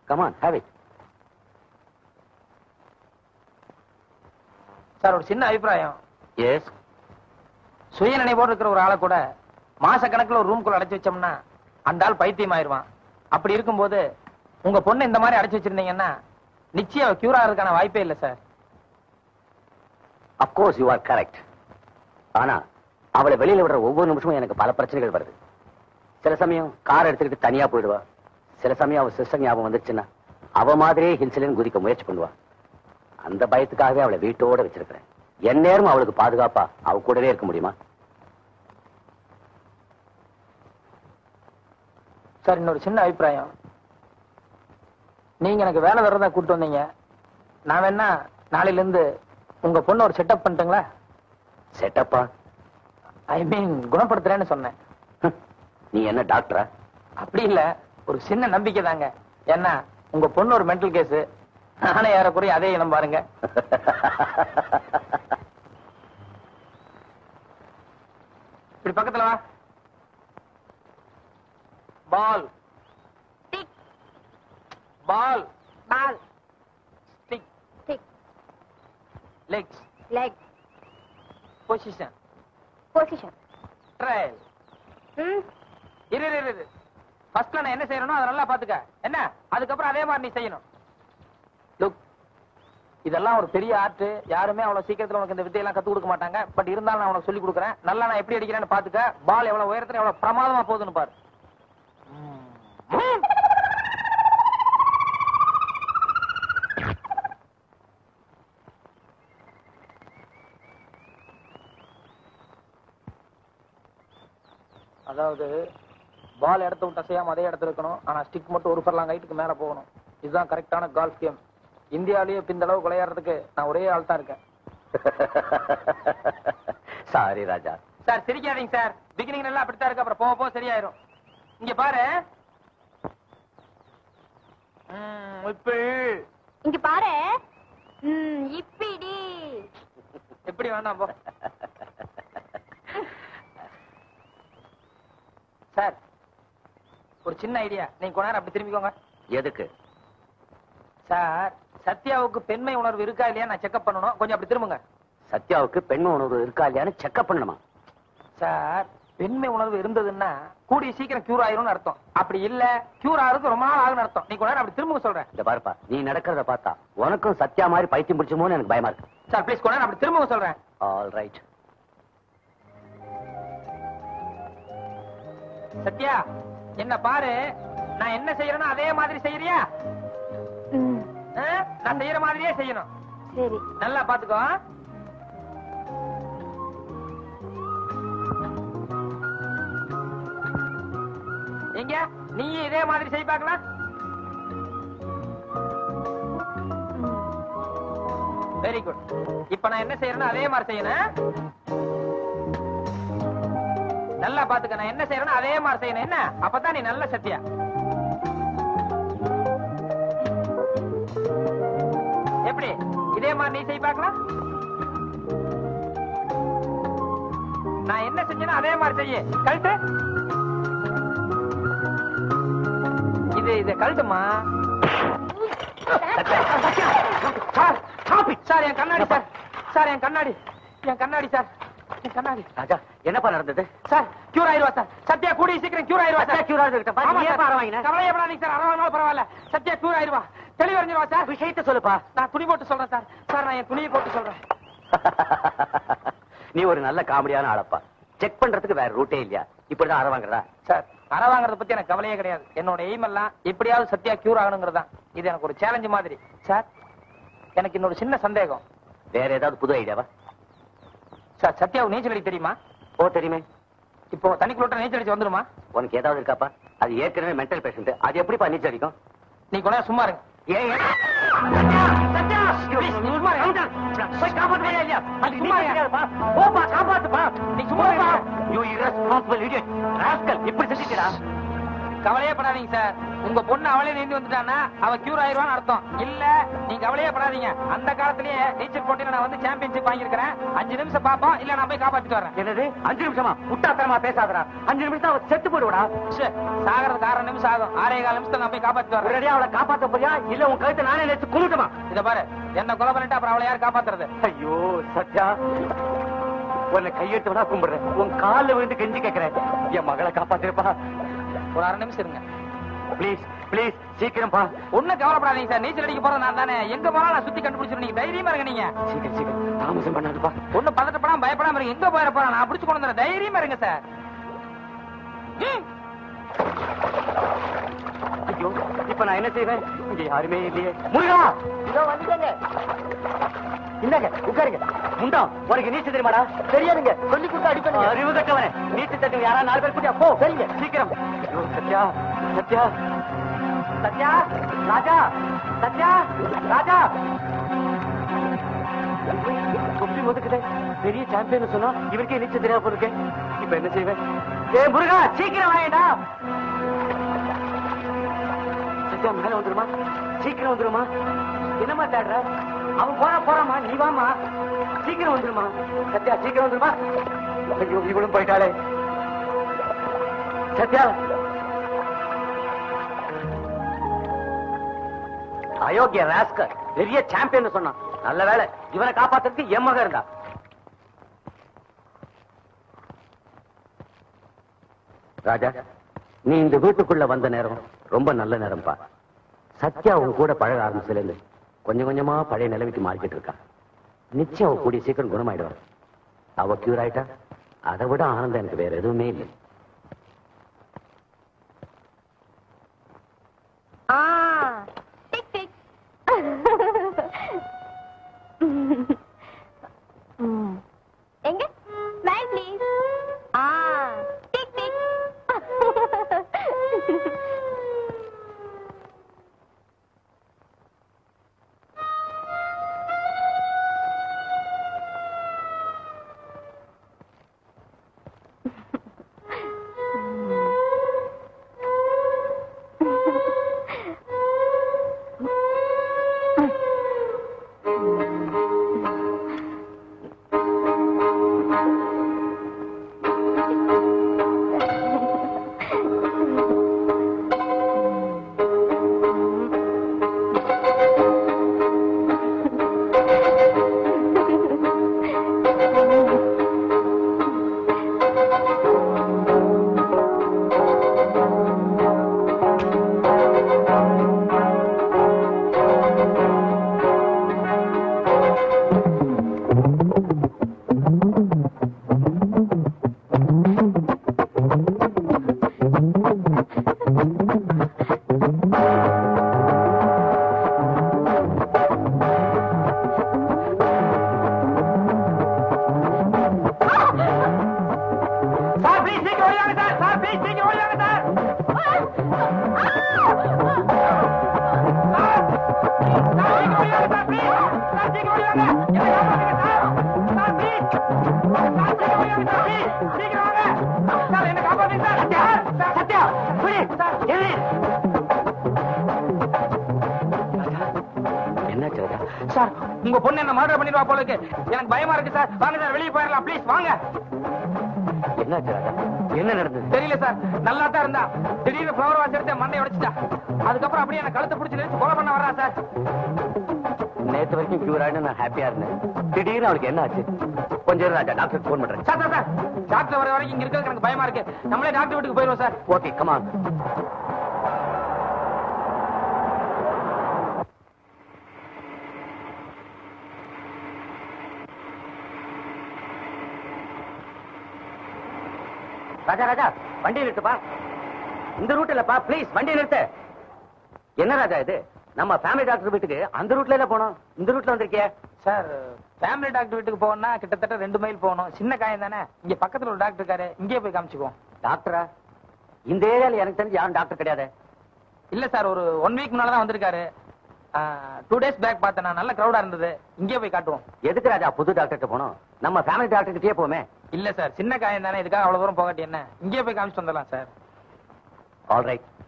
Come on have it sir ஒரு சின்ன அபிப்பிராயம் எஸ் சுய நினைவோடு இருக்கிற ஒரு ஆளை கூட மாச கணக்குல ஒரு ரூம்குள்ள அடைச்சு வச்சோம்னா அந்த ஆள் பைத்தியம் ஆயிருவான் அப்படி இருக்கும்போது உங்க பொண்ணு இந்த மாதிரி அடைச்சு வச்சிருந்தீங்கன்னா நிச்சயம் கியூர் ஆகிறதுக்கான வாய்ப்பே இல்லை sir of course you are correct ஆனா அவளை வெளியில விடுற ஒவ்வொரு நிமிஷமும் எனக்கு பல பிரச்சனைகள் வருது சில சமயம் கார் எடுத்துக்கிட்டு தனியா போயிடுவா சில சமயம் அவ சிஸ்டர் ஞாபகம் வந்துச்சுன்னா அவ மாதிரியே ஹில்ஸ்லன்னு குதிக்க முயற்சி பண்ணுவா அந்த பயத்துக்காகவே அவளை வீட்டோட வச்சிருக்கிறேன் என் நேரம் அவளுக்கு பாதுகாப்பா அவ கூடவே இருக்க முடியுமா சார் இன்னொரு சின்ன அபிப்பிராயம் நீங்க எனக்கு வேலை தரதா கூட்டு வந்தீங்க நான் வேணா நாளையில இருந்து உங்க பொண்ணு ஒரு செட்டப் பண்ணிட்டுங்களா செட்டப்பா ஐ மீன் குணப்படுத்துறேன்னு சொன்னேன் நீ என்ன டாக்டரா அப்படி இல்ல ஒரு சின்ன நம்பிக்கை தாங்க ஏன்னா உங்க பொண்ணு ஒரு மென்டல் கேஸ் நானே ஏறக்குறைய அதே இனம் பாருங்க இப்படி பக்கத்துல வா ball tick ball ball stick tick legs leg position position trial ம் இரு இரு, இரு இரு ஃபர்ஸ்ட்ல நான் என்ன செய்யறனோ அதை நல்லா பாத்துக்க என்ன அதுக்கப்புறம் அதே மாதிரி நீ செய்யணும் லுக் இதெல்லாம் ஒரு பெரிய ஆர்ட் யாருமே அவ்வளவு சீக்கிரத்துல உனக்கு இந்த வித்தையெல்லாம் கத்து கொடுக்க மாட்டாங்க பட் இருந்தாலும் நான் உனக்கு சொல்லி கொடுக்குறேன் நல்லா நான் எப்படி அடிக்கிறேன்னு பாத்துக்க பால் எவ்வளவு உயரத்துல எவ்வளவு பிரமாதமா போகுதுன்னு பாரு ம். அதாவது பால் இடத்த விட்டு அசையாம அதே இடத்துல இருக்கணும் ஆனா ஸ்டிக் மட்டும் ஒரு பர்லாங் ஹைட்டுக்கு மேல போகணும் இதுதான் கரெக்டான கால்ஃப் கேம் இந்தியாவிலேயே இப்ப இந்த அளவு விளையாடுறதுக்கு நான் ஒரே ஆள் தான் இருக்கேன் சாரி ராஜா சார் சிரிக்காதீங்க சார் பிகினிங் எல்லாம் அப்படித்தான் இருக்கு அப்புறம் போக போக சரியாயிரும் இங்க பாரு ம், இப்படி இங்க பாரு ம் இப்பிடி எப்படி வேணாம் போ சார் ஒரு சின்ன ஐடியா நீங்க கொஞ்ச நேரம் அப்படி திரும்பிக்கோங்க எதுக்கு சார் சத்யாவுக்கு பெண்மை உணர்வு இருக்கா இல்லையா நான் செக்அப் பண்ணணும் கொஞ்சம் அப்படி திரும்புங்க சத்யாவுக்கு பெண் உணர்வு இருக்கா இல்லையான்னு செக்அப் பண்ணணுமா சார் பெண்மை உணர்வு இருந்ததுன்னா கூடிய சீக்கிரம் கியூர் ஆயிரும்னு அர்த்தம் அப்படி இல்ல கியூர் ஆகுறது ரொம்ப நாள் ஆகும்னு அர்த்தம் நீ கொஞ்ச நேரம் அப்படி திரும்ப சொல்றேன் இந்த பாருப்பா நீ நடக்கிறத பார்த்தா உனக்கும் சத்யா மாதிரி பைத்தியம் பிடிச்சுமோன்னு எனக்கு பயமா இருக்கு சார் ப்ளீஸ் கொஞ்ச நேரம் அப்படி திரும்ப சொல்றேன் ஆல் ரைட் சத்யா என்ன பாரு நான் என்ன செய்யறேனோ அதே மாதிரி செய்யறியா ம் ஆ? நான் செய்யற மாதிரியே செய்யணும் சரி நல்லா பாத்துக்கோ எங்க நீ இதே மாதிரி செய் பார்க்கலாம் ம் வெரி குட் இப்ப நான் என்ன செய்யறேனோ அதே மாதிரி செய்யணும் நல்லா பாத்துக்க நான் என்ன செய்யறேனோ அதே மாதிரி செய்யணும் என்ன அப்பதான் நீ நல்ல சத்தியா எப்படி இதே மாதிரி நீ செய் பார்க்கலாம் நான் என்ன செஞ்சேனோ அதே மாதிரி செய்ய கழட்டு இது இது கழட்டுமா சார் சார் என் கண்ணாடி சார் சார் என் கண்ணாடி என் கண்ணாடி சார் என் கண்ணாடி ராஜா என்னப்பா நடந்தது சார் கியூர் ஆயிருவா சார் சத்யா கூடிய சீக்கிரம் கியூர் ஆயிருவா சார் cure ஆகுதுகிட்டப்பா. ஆமா நீ சார். ஏப்பா அரை வாங்கின? கவலையப்படாதீங்க சார் அரை வாங்கினாலும் பரவாயில்ல சத்யா கியூர் ஆயிருவா தெளிவறிஞ்சிருவா சார் விஷயத்த சொல்லுப்பா நான் துணி போட்டு சொல்றேன் சார் சார் நான் என் துணியை போட்டு சொல்றேன் நீ ஒரு நல்ல காமெடியான ஆளப்பா செக் பண்றதுக்கு வேற ரூட்டே இல்லையா இப்படிதான் அற வாங்குறதா சார் அரை வாங்குறத பத்தி எனக்கு கவலையே கிடையாது என்னோட எய்ம் எல்லாம் எப்படியாவது சத்யா கியூர் ஆகணுங்கிறது தான் இது எனக்கு ஒரு சேலஞ்சு மாதிரி சார் எனக்கு இன்னொரு சின்ன சந்தேகம் வேற ஏதாவது புது ஐடியாவா சார் சத்யாவுக்கு நீச்சல் அடிக்க தெரியுமா ஓ தெரியுமே இப்போ தண்ணிக்குள்ள நீச்சல் அடிச்சு வந்துருமா உனக்கு ஏதாவது இருக்காப்பா அது ஏற்கனவே மென்டல் பேஷண்ட் அது எப்படிப்பா நீச்சல் அடிக்கும் நீ கூட சும்மா இருங்க ஏன் ஏன்? சத்யா, please, நீ சும்மா இருங்க. போய் காப்பாத்துறியா இல்லையா? அது சும்மா நீச்சல் இருங்க. தெரியாதுப்பா. போப்பா, காப்பாத்துப்பா. நீ சும்மா இருங்க. You irresponsible idiot. Rascal, இப்படி செஞ்சுட்டா கவலையே படாதீங்க சார் உங்க பொண்ணு அவளே நீந்தி வந்துட்டான்னா அவ கியூர் ஆயிருவான்னு அர்த்தம் இல்ல நீங்க கவலையே படாதீங்க அந்த காலத்திலேயே நீச்சல் போட்டியில நான் வந்து சாம்பியன்ஷிப் வாங்கியிருக்கிறேன் அஞ்சு நிமிஷம் பாப்போம் இல்ல நான் போய் காப்பாத்திட்டு வரேன் என்னது அஞ்சு நிமிஷமா முட்டாத்தனமா பேசாதடா அஞ்சு நிமிஷம் அவ செத்து போடுவடா ச்சே, சாகறதுக்கு ஆறு நிமிஷம் ஆகும் ஆறே கால நிமிஷத்துல நான் போய் காப்பாத்திட்டு வரேன் ஒரேடியா அவளை காப்பாத்த போறியா இல்ல உன் கழுத்தை நானே நினைச்சு குழுட்டுமா இத பாரு என்ன கொலை பண்ணிட்டு அப்புறம் அவளை யார் காப்பாத்துறது ஐயோ சத்யா உன்னை கையெடுத்து விடா கும்பிடுறேன் உன் கால்ல விழுந்து கெஞ்சி கேட்கிறேன் என் மகளை காப்பாத்திருப்பா ஒரு அரை நிமிஷம் இருங்க ப்ளீஸ் ப்ளீஸ் சீக்கிரம்ப்பா ஒண்ணும் கவலைப்படாதீங்க சார் நீச்சல் அடிக்க போறது நான் தானே எங்க போனாலும் நான் சுத்தி கண்டுபிடிச்சிருவேன் நீங்க தைரியமா இருங்க நீங்க சீக்கிரம் சீக்கிரம் தாமசம் பண்ணாதுப்பா ஒண்ணு பதட்டப்படாம பயப்படாம இருங்க எங்க போயிட போறேன் நான் பிடிச்சு கொண்டு வந்துடுறேன் தைரியமா இருங்க சார் ம். ஐயோ இப்ப நான் என்ன செய்வேன் இங்க யாருமே இல்லையே முருகா இதோ வந்துட்டேங்க இந்தாங்க உட்காருங்க முண்டா உனக்கு நீச்சல் தெரியுமாடா தெரியாதுங்க சொல்லி கொடுத்து அடிப்பேன் அறிவு கட்டவனே நீச்சல் தட்டு யாரா நாலு பேர் கூட்டியா போ சரிங்க சீக்கிரம் ஐயோ, சத்யா சத்யா சத்யா ராஜா சத்யா ராஜா தொப்பி ஒதுக்குதே பெரிய சாம்பியன் சொன்னா இவருக்கே நீச்சல் தெரியாம போருக்கு இப்ப என்ன செய்வேன் ஏ முருகா சீக்கிரம் வாங்கடா சத்யா மேல வந்துருமா சீக்கிரம் வந்துருமா என்னம்மா தேடுற அவன் போறா போறாமா நீ வாமா சீக்கிரம் வந்துருமா சத்யா சீக்கிரம் வந்துருமா ஐயோ இவளும் போயிட்டாளே சத்யா அயோக்கிய ராஸ்கர் பெரிய சாம்பியன் சொன்னான் நல்ல வேலை இவனை காப்பாத்துறதுக்கு என் மகன் இருந்தா ராஜா நீ இந்த வீட்டுக்குள்ள வந்த நேரம் ரொம்ப நல்ல நேரம்ப்பா சத்யா உன் கூட பழக ஆரம்பிச்சதுல இருந்து கொஞ்சம் கொஞ்சமா பழைய நிலைமைக்கு மாறிக்கிட்டு இருக்கா நிச்சயம் அவ கூடிய சீக்கிரம் குணமாயிடுவார் அவ கியூர் ஆயிட்டா அதை விட ஆனந்தம் எனக்கு வேற எதுவுமே இல்லை ஆ டிக் டிக் ம். எங்க ஸ்மைல் ப்ளீஸ் ஆ டிக் டிக் சார் ப்ளீஸ் சீக்கிரம் ஓடியாங்க சார் சார் ப்ளீஸ் சீக்கிரம் ஓடியாங்க சார் சார் சார் சீக்கிரம் ஓடியாங்க சார் ப்ளீஸ் சார் சீக்கிரம் ஓடியாங்க என்னை காப்பாத்துங்க சார் சார் ப்ளீஸ் சார் சீக்கிரம் ஓடியாங்க சார் ப்ளீஸ் சீக்கிரம் வாங்க சார் என்ன காப்பாத்துங்க சார் சார் சார் சத்யா புடி சார் எழுதி என்னாச்சு ராஜா சார் உங்க பொண்ணு என்ன மர்டர் பண்ணிடுவா போல இருக்கு எனக்கு பயமா இருக்கு சார் வாங்க சார் வெளியே போயிடலாம் ப்ளீஸ் வாங்க என்னாச்சு ராஜா என்ன நடந்தது தெரியல சார் நல்லா தான் இருந்தா திடீர்னு ஃப்ளவர் வாஷ் எடுத்து மண்டை உடைச்சிட்டா அதுக்கப்புறம் அப்படியே என்ன கழுத்தை பிடிச்சி நிறுத்தி கொலை பண்ண வர்றா சார் நேத்து வரைக்கும் கியூர் ஆயிடு நான் ஹாப்பியா இருந்தேன் திடீர்னு அவளுக்கு என்ன ஆச்சு கொஞ்சம் இரு ராஜா டாக்டருக்கு ஃபோன் பண்றேன் சார் சார் சார் டாக்டர் வர வரைக்கும் இங்க இருக்கிறதுக்கு எனக்கு பயமா இருக்கு நம்மளே டாக்டர் வீட்டுக்கு போயிடுவோம் sir okay come on Raja Raja வண்டி நிறுத்துப்பா இந்த ரூட் இல்லப்பா ப்ளீஸ் வண்டி நிறுத்து என்ன ராஜா இது நம்ம ஃபேமிலி டாக்டர் வீட்டுக்கு அந்த ரூட்ல இல்ல போனோம் இந்த ரூட்ல வந்திருக்கியே சார் ஃபேமிலி டாக்டர் வீட்டுக்கு போகணும்னா கிட்டத்தட்ட ரெண்டு மைல் போகணும் சின்ன காயம் தானே இங்க பக்கத்துல ஒரு டாக்டர் இருக்காரு இங்கேயே போய் காமிச்சுக்குவோம் டாக்டரா இந்த ஏரியால எனக்கு தெரிஞ்சு யாரும் டாக்டர் கிடையாது இல்ல சார் ஒரு ஒன் வீக் முன்னால தான் வந்திருக்காரு டூ டேஸ் பேக் பார்த்தேன் நான் நல்ல கிரௌடா இருந்தது இங்கேயே போய் காட்டுவோம் எதுக்கு ராஜா புது டாக்டர்கிட்ட போனோம் நம்ம ஃபேமிலி டாக்டர் கிட்டே போமே இல்ல சார் சின்ன காயம் தானே இதுக்காக அவ்வளவு தூரம் போகாட்டி என்ன இங்கேயே போய் காமிச்சு வந்துடலாம் சார் ஆல் ரைட்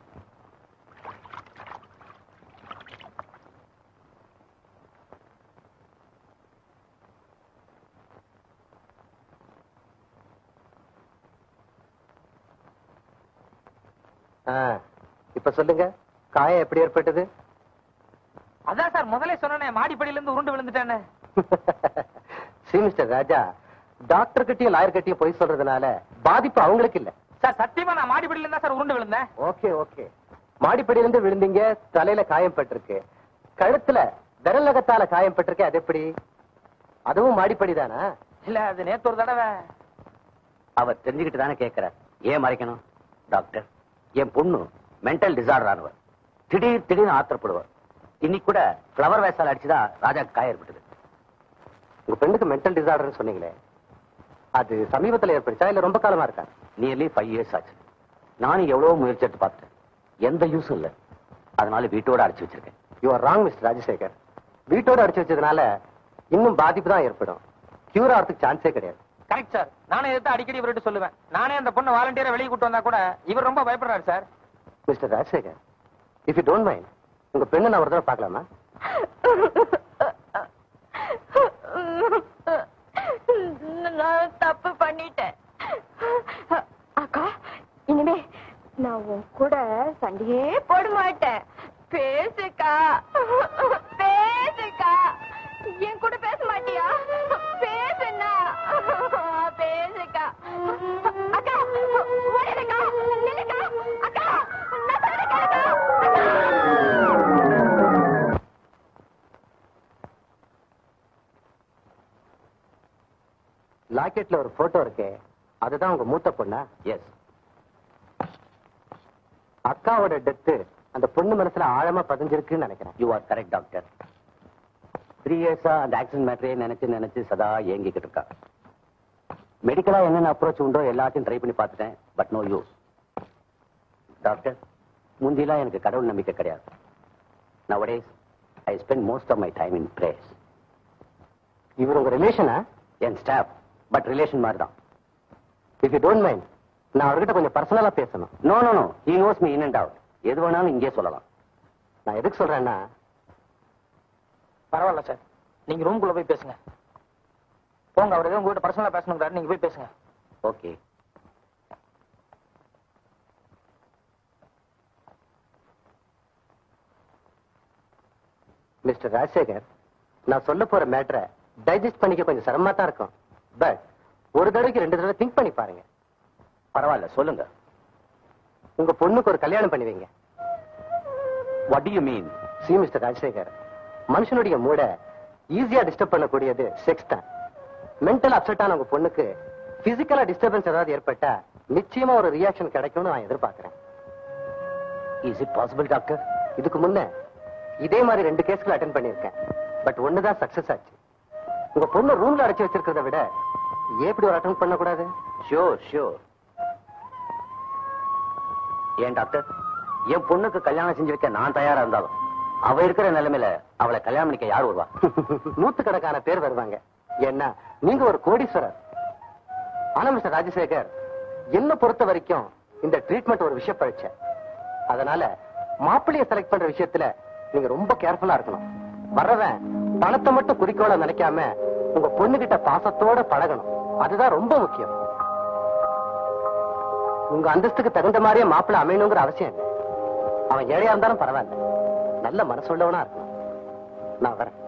இப்ப சொல்லுங்க காயம் எப்படி ஏற்பட்டது அதான் சார் முதல்ல சொன்னேனே மாடிப்படியில இருந்து உருண்டு விழுந்துட்டேன்னு சி மிஸ்டர் ராஜா டாக்டர் கிட்டயும் லாயர் கிட்டயும் போய் சொல்றதுனால பாதிப்பு அவங்களுக்கு இல்ல சார் சத்தியமா நான் மாடிப்படியில இருந்தா சார் உருண்டு விழுந்தேன் ஓகே ஓகே மாடிப்படியிலிருந்து விழுந்தீங்க தலையில காயம் பட்டிருக்கு கழுத்துல விரல் நகத்தால காயம் பட்டிருக்கு அது எப்படி அதுவும் மாடிப்படி தானா இல்ல அது நேத்து ஒரு தடவை அவர் தெரிஞ்சுக்கிட்டு தானே கேட்கிறார் ஏன் மறைக்கணும் டாக்டர் என் பொண்ணு மென்டல் டிசார்டர் ஆனவர் திடீர் திடீர்னு ஆத்திரப்படுவார் இன்னைக்கு கூட ஃப்ளவர் வேசால் அடிச்சுதான் ராஜாக்கு காய ஏற்பட்டது உங்க பெண்ணுக்கு மென்டல் டிசார்டர்னு சொன்னீங்களே அது சமீபத்துல ஏற்பட்டுச்சா இல்ல ரொம்ப காலமா இருக்கா நியர்லி ஃபைவ் இயர்ஸ் ஆச்சு நானும் எவ்வளவு முயற்சி எடுத்து பார்த்தேன் எந்த யூஸும் இல்லை அதனால வீட்டோட அடைச்சு வச்சிருக்கேன் you are wrong mister Rajasekhar வீட்டோட அடிச்சு வச்சதுனால இன்னும் பாதிப்பு தான் ஏற்படும் கியூர் ஆகிறதுக்கு சான்ஸே கிடையாது கரெக்ட் சார் நானே எதிர்த்து அடிக்கடி இவர்கிட்ட சொல்லுவேன் நானே அந்த பொண்ணு வாலண்டியரா வெளியே கூட்டு வந்தா கூட இவர் ரொம்ப பயப்படுறாரு sir mister Rajasekhar if you don't mind உங்க பெண்ணை நான் ஒரு தடவை பார்க்கலாமா நான் தப்பு பண்ணிட்டேன் அக்கா இனிமே நான் உன் கூட சண்டையே போட மாட்டேன் பேசுக்கா பேசுக்கா என் கூட பேச மாட்டியா பேசுனா பேசுக்கா அக்கா ஓடிடுக்கா நில்லுக்கா அக்கா நான் சொல்றதை கேளுக்கா அக்கா லாக்கெட்ல ஒரு போட்டோ இருக்கே அதுதான் உங்க மூத்த பொண்ணா எஸ் அக்காவோட டெத்து அந்த பொண்ணு மனசுல ஆழமா பதிஞ்சிருக்குன்னு நினைக்கிறேன் you are correct doctor three இயர்ஸா அந்த ஆக்சிடென்ட் மேட்டரே நினைச்சு நினைச்சு சதா ஏங்கிக்கிட்டு இருக்கா மெடிக்கலா என்னென்ன அப்ரோச் உண்டோ எல்லாத்தையும் ட்ரை பண்ணி பார்த்துட்டேன் பட் நோ யூஸ் டாக்டர் முந்திலாம் எனக்கு கடவுள் நம்பிக்கை கிடையாது nowadays I spend most of my time in praise இவர் உங்க ரிலேஷனா என் ஸ்டாஃப் பட் ரிலேஷன் மாதிரி தான் இஃப் யூ டோன்ட் மைண்ட் நான் அவர்கிட்ட கொஞ்சம் பர்சனலா பேசணும் no no no he knows me in and out எது வேணாலும் இங்கே சொல்லலாம் நான் எதுக்கு சொல்றேன்னா பரவாயில்ல சார் நீங்க ரூம்குள்ள போய் பேசுங்க போங்க அவர் எதுவும் உங்ககிட்ட பர்சனலா பேசணுங்கிறாரு நீங்க போய் பேசுங்க ஓகே மிஸ்டர் ராஜசேகர் நான் சொல்ல போற மேட்டரை டைஜஸ்ட் பண்ணிக்க கொஞ்சம் சிரமமா தான் இருக்கும் பட் ஒரு தடவைக்கு ரெண்டு தடவை திங்க் பண்ணி பாருங்க பரவாயில்ல சொல்லுங்க உங்க பொண்ணுக்கு ஒரு கல்யாணம் பண்ணி வைங்க what do you mean see mister Rajasekhar மனுஷனுடைய மூட ஈஸியா டிஸ்டர்ப் பண்ணக்கூடியது செக்ஸ் தான் மென்டல் அப்செட் ஆன உங்க பொண்ணுக்கு பிசிக்கலா டிஸ்டர்பன்ஸ் ஏதாவது ஏற்பட்டா நிச்சயமா ஒரு ரியாக்ஷன் கிடைக்கும்னு நான் எதிர்பார்க்கிறேன் இஸ் இட் பாசிபிள் டாக்டர் இதுக்கு முன்ன இதே மாதிரி ரெண்டு கேஸ்கள் அட்டன் பண்ணியிருக்கேன் பட் ஒண்ணுதான் சக்சஸ் ஆச்சு உங்க பொண்ணு ரூம்ல அடைச்சு வச்சிருக்கிறத விட ஏன் இப்படி ஒரு அட்டன் பண்ணக்கூடாது ஷியோர் ஷியோர் ஏன் டாக்டர் என் பொண்ணுக்கு கல்யாணம் செஞ்சு வைக்க நான் தயாரா இருந்தாலும் அவ இருக்கிற நிலைமையில அவளை கல்யாணம் பண்ணிக்க யார் வருவா நூத்துக்கணக்கான பேர் வருவாங்க ஏன்னா நீங்க ஒரு கோடீஸ்வரர் ஆனா மிஸ்டர் ராஜசேகர் என்ன பொறுத்த வரைக்கும் இந்த ட்ரீட்மெண்ட் ஒரு விஷய பரீட்சை அதனால மாப்பிள்ளைய செலக்ட் பண்ற விஷயத்துல நீங்க ரொம்ப கேர்ஃபுல்லா இருக்கணும் வர்றவன் பணத்தை மட்டும் குறிக்கோளா நினைக்காம உங்க பொண்ணுகிட்ட பாசத்தோட பழகணும் அதுதான் ரொம்ப முக்கியம் உங்க அந்தஸ்துக்கு தகுந்த மாதிரியே மாப்பிள்ளை அமையணுங்கிற அவசியம் இல்லை அவன் ஏழையா இருந்தாலும் பரவாயில்ல நல்ல மனசுள்ளவனா இருக்கணும் நான் வரேன்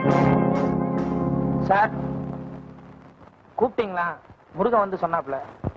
சார் கூப்பிட்டீங்களா முருகன் வந்து சொன்னாப்ல